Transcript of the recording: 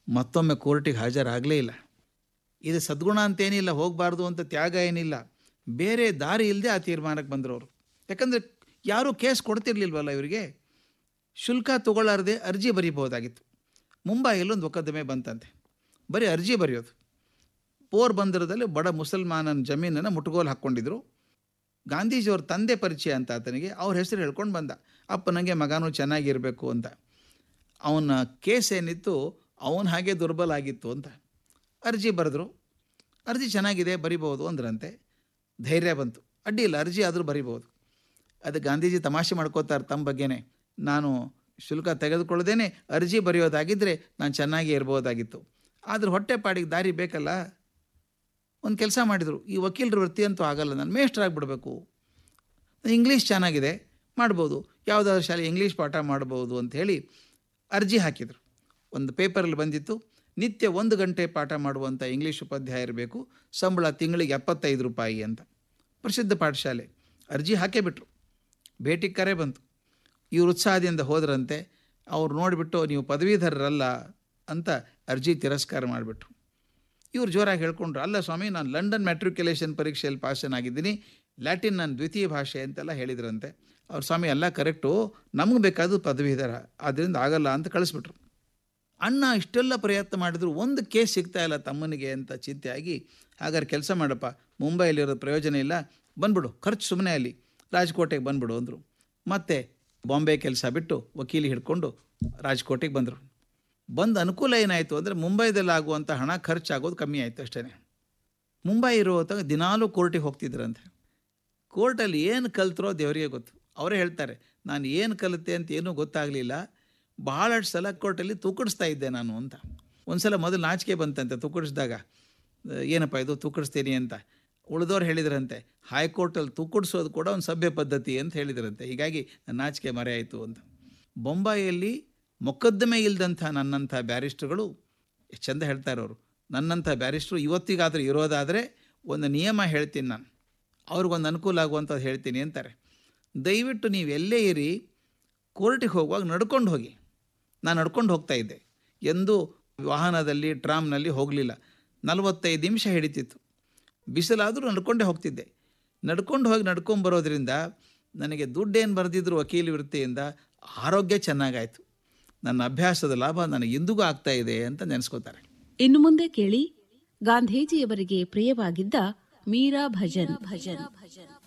ಮತ್ತೊಮ್ಮೆ ಕೋರ್ಟಿಗೆ ಹಾಜರಾಗಲೇ ಇಲ್ಲ ಇದು ಸದ್ಗುಣ ಅಂತೇನಿಲ್ಲ ಹೋಗಬಾರ್ದು ಅಂತ ತ್ಯಾಗ ಏನಿಲ್ಲ ಬೇರೆ ದಾರಿ ಇಲ್ಲದೆ ಆ ತೀರ್ಮಾನಕ್ಕೆ ಬಂದರು ಅವರು ಯಾಕಂದರೆ ಯಾರೂ ಕೇಸ್ ಕೊಡ್ತಿರ್ಲಿಲ್ವಲ್ಲ ಇವರಿಗೆ ಶುಲ್ಕ ತಗೊಳ್ಳಾರದೆ ಅರ್ಜಿ ಬರೀಬಹುದಾಗಿತ್ತು ಮುಂಬೈಯಲ್ಲಿ ಒಂದು ಮೊಕದ್ದಮೆ ಬಂತಂತೆ ಬರೀ ಅರ್ಜಿ ಬರೆಯೋದು ಪೋರ್ಬಂದರದಲ್ಲಿ ಬಡ ಮುಸಲ್ಮಾನನ ಜಮೀನನ್ನು ಮುಟ್ಗೋಲು ಹಾಕ್ಕೊಂಡಿದ್ರು ಗಾಂಧೀಜಿಯವ್ರ ತಂದೆ ಪರಿಚಯ ಅಂತ ಆತನಿಗೆ ಅವ್ರ ಹೆಸರು ಹೇಳ್ಕೊಂಡು ಬಂದ ಅಪ್ಪ ನನಗೆ ಮಗನೂ ಚೆನ್ನಾಗಿರಬೇಕು ಅಂತ ಅವನ ಕೇಸ್ ಏನಿತ್ತು ಅವನ ಹಾಗೆ ದುರ್ಬಲ ಆಗಿತ್ತು ಅಂತ ಅರ್ಜಿ ಬರೆದ್ರು ಅರ್ಜಿ ಚೆನ್ನಾಗಿದೆ ಬರಿಬೋದು ಅಂದ್ರಂತೆ ಧೈರ್ಯ ಬಂತು ಅಡ್ಡಿ ಇಲ್ಲ ಅರ್ಜಿ ಆದರೂ ಬರಿಬೋದು ಅದು ಗಾಂಧೀಜಿ ತಮಾಷೆ ಮಾಡ್ಕೋತಾರೆ ತಮ್ಮ ಬಗ್ಗೆನೇ ನಾನು ಶುಲ್ಕ ತೆಗೆದುಕೊಳ್ಳದೇನೆ ಅರ್ಜಿ ಬರೆಯೋದಾಗಿದ್ದರೆ ನಾನು ಚೆನ್ನಾಗಿ ಇರ್ಬೋದಾಗಿತ್ತು ಆದ್ರೆ ಹೊಟ್ಟೆಪಾಡಿಗೆ ದಾರಿ ಬೇಕಲ್ಲ ಒಂದು ಕೆಲಸ ಮಾಡಿದರು ಈ ವಕೀಲರ ವೃತ್ತಿ ಅಂತೂ ಆಗಲ್ಲ ನಾನು ಮೇಷ್ಟ್ರಾಗ್ಬಿಡ್ಬೇಕು ಇಂಗ್ಲೀಷ್ ಚೆನ್ನಾಗಿದೆ ಮಾಡ್ಬೋದು ಯಾವುದಾದ್ರು ಶಾಲೆ ಇಂಗ್ಲೀಷ್ ಪಾಠ ಮಾಡ್ಬೋದು ಅಂತ ಹೇಳಿ ಅರ್ಜಿ ಹಾಕಿದರು ಒಂದು ಪೇಪರಲ್ಲಿ ಬಂದಿತ್ತು ನಿತ್ಯ ಒಂದು ಗಂಟೆ ಪಾಠ ಮಾಡುವಂಥ ಇಂಗ್ಲೀಷ್ ಉಪಾಧ್ಯಾಯ ಇರಬೇಕು ಸಂಬಳ ತಿಂಗಳಿಗೆ ಎಪ್ಪತ್ತೈದು ರೂಪಾಯಿ ಅಂತ ಪ್ರಸಿದ್ಧ ಪಾಠಶಾಲೆ ಅರ್ಜಿ ಹಾಕೇ ಬಿಟ್ರು ಭೇಟಿಗೆ ಕರೆ ಬಂತು ಇವರು ಉತ್ಸಾಹದಿಂದ ಹೋದ್ರಂತೆ ಅವ್ರು ನೋಡಿಬಿಟ್ಟು ನೀವು ಪದವೀಧರರಲ್ಲ ಅಂತ ಅರ್ಜಿ ತಿರಸ್ಕಾರ ಮಾಡಿಬಿಟ್ರು ಇವ್ರು ಜೋರಾಗಿ ಹೇಳ್ಕೊಂಡ್ರು ಅಲ್ಲ ಸ್ವಾಮಿ ನಾನು ಲಂಡನ್ ಮ್ಯಾಟ್ರಿಕ್ಯುಲೇಷನ್ ಪರೀಕ್ಷೆಯಲ್ಲಿ ಪಾಸನಾಗಿದ್ದೀನಿ ಲ್ಯಾಟಿನ್ ನನ್ನ ದ್ವಿತೀಯ ಭಾಷೆ ಅಂತೆಲ್ಲ ಹೇಳಿದ್ರಂತೆ ಅವ್ರು ಸ್ವಾಮಿ ಎಲ್ಲ ಕರೆಕ್ಟು ನಮಗೆ ಬೇಕಾದ ಪದವೀಧರ ಆದ್ದರಿಂದ ಆಗಲ್ಲ ಅಂತ ಕಳಿಸ್ಬಿಟ್ರು ಅಣ್ಣ ಇಷ್ಟೆಲ್ಲ ಪ್ರಯತ್ನ ಮಾಡಿದ್ರು ಒಂದು ಕೇಸ್ ಸಿಗ್ತಾ ಇಲ್ಲ ತಮ್ಮನಿಗೆ ಅಂತ ಚಿಂತೆ ಆಗಿ ಹಾಗಾದ್ರೆ ಕೆಲಸ ಮಾಡಪ್ಪ ಮುಂಬೈಲಿರೋ ಪ್ರಯೋಜನ ಇಲ್ಲ ಬಂದ್ಬಿಡು ಖರ್ಚು ಸುಮ್ಮನೆ ಅಲ್ಲಿ ರಾಜ್ಕೋಟೆಗೆ ಬಂದ್ಬಿಡು ಅಂದರು ಮತ್ತೆ ಬಾಂಬೆ ಕೆಲಸ ಬಿಟ್ಟು ವಕೀಲಿ ಹಿಡ್ಕೊಂಡು ರಾಜ್ಕೋಟೆಗೆ ಬಂದರು ಬಂದು ಅನುಕೂಲ ಏನಾಯಿತು ಅಂದರೆ ಮುಂಬೈದಲ್ಲಿ ಆಗುವಂಥ ಹಣ ಖರ್ಚಾಗೋದು ಕಮ್ಮಿ ಆಯಿತು ಅಷ್ಟೇ ಮುಂಬೈ ಇರೋ ಹೊತ್ತಾಗ ದಿನಾಲೂ ಕೋರ್ಟಿಗೆ ಹೋಗ್ತಿದ್ರಂತೆ ಕೋರ್ಟಲ್ಲಿ ಏನು ಕಲ್ತರೋ ದೇವರಿಗೆ ಗೊತ್ತು ಅವರೇ ಹೇಳ್ತಾರೆ ನಾನು ಏನು ಕಲಿತೆ ಅಂತ ಏನೂ ಗೊತ್ತಾಗಲಿಲ್ಲ ಭಾಳಷ್ಟು ಸಲ ಕೋರ್ಟಲ್ಲಿ ತೂಕಡಿಸ್ತಾ ಇದ್ದೆ ನಾನು ಅಂತ ಒಂದು ಸಲ ಮೊದಲು ನಾಚಿಕೆ ಬಂತಂತೆ ತೂಕಡಿಸಿದಾಗ ಏನಪ್ಪ ಇದು ತೂಕಡಿಸ್ತೀನಿ ಅಂತ ಉಳಿದವ್ರು ಹೇಳಿದ್ರಂತೆ ಹೈಕೋರ್ಟಲ್ಲಿ ತೂಕಡಿಸೋದು ಕೂಡ ಒಂದು ಸಭ್ಯ ಪದ್ಧತಿ ಅಂತ ಹೇಳಿದ್ರಂತೆ ಹೀಗಾಗಿ ನನ್ನ ನಾಚಿಕೆ ಮರೆ ಆಯಿತು ಅಂತ ಬೊಂಬಾಯಿಯಲ್ಲಿ ಮೊಕದ್ದಮೆ ಇಲ್ಲದಂಥ ನನ್ನಂಥ ಬ್ಯಾರಿಸ್ಟ್ರುಗಳು ಎಷ್ಟು ಚಂದ ಹೇಳ್ತಾರೆ ಅವರು ನನ್ನಂಥ ಬ್ಯಾರಿಸ್ಟ್ರು ಇವತ್ತಿಗಾದರೂ ಇರೋದಾದರೆ ಒಂದು ನಿಯಮ ಹೇಳ್ತೀನಿ ನಾನು ಅವ್ರಿಗೊಂದು ಅನುಕೂಲ ಆಗುವಂಥದ್ದು ಹೇಳ್ತೀನಿ ಅಂತಾರೆ ದಯವಿಟ್ಟು ನೀವು ಎಲ್ಲೇ ಇರಿ ಕೋರ್ಟಿಗೆ ಹೋಗುವಾಗ ನಡ್ಕೊಂಡು ಹೋಗಿ ನಾನು ನಡ್ಕೊಂಡು ಹೋಗ್ತಾ ಇದ್ದೆ ಎಂದೂ ವಾಹನದಲ್ಲಿ ಟ್ರಾಮ್ನಲ್ಲಿ ಹೋಗಲಿಲ್ಲ ನಲವತ್ತೈದು ನಿಮಿಷ ಹಿಡಿತಿತ್ತು ಬಿಸಿಲಾದರೂ ನಡ್ಕೊಂಡೇ ಹೋಗ್ತಿದ್ದೆ ನಡ್ಕೊಂಡು ಹೋಗಿ ನಡ್ಕೊಂಬರೋದ್ರಿಂದ ನನಗೆ ದುಡ್ಡೇನು ಬರೆದಿದ್ರು ವಕೀಲಿ ವೃತ್ತಿಯಿಂದ ಆರೋಗ್ಯ ಚೆನ್ನಾಗಾಯಿತು ನನ್ನ ಅಭ್ಯಾಸದ ಲಾಭ ನನಗೆ ಇಂದಿಗೂ ಆಗ್ತಾ ಇದೆ ಅಂತ ನೆನೆಸ್ಕೋತಾರೆ ಇನ್ನು ಮುಂದೆ ಕೇಳಿ ಗಾಂಧೀಜಿಯವರಿಗೆ ಪ್ರಿಯವಾಗಿದ್ದ ಮೀರಾ ಭಜನ್ ಭಜನ್ ಭಜನ್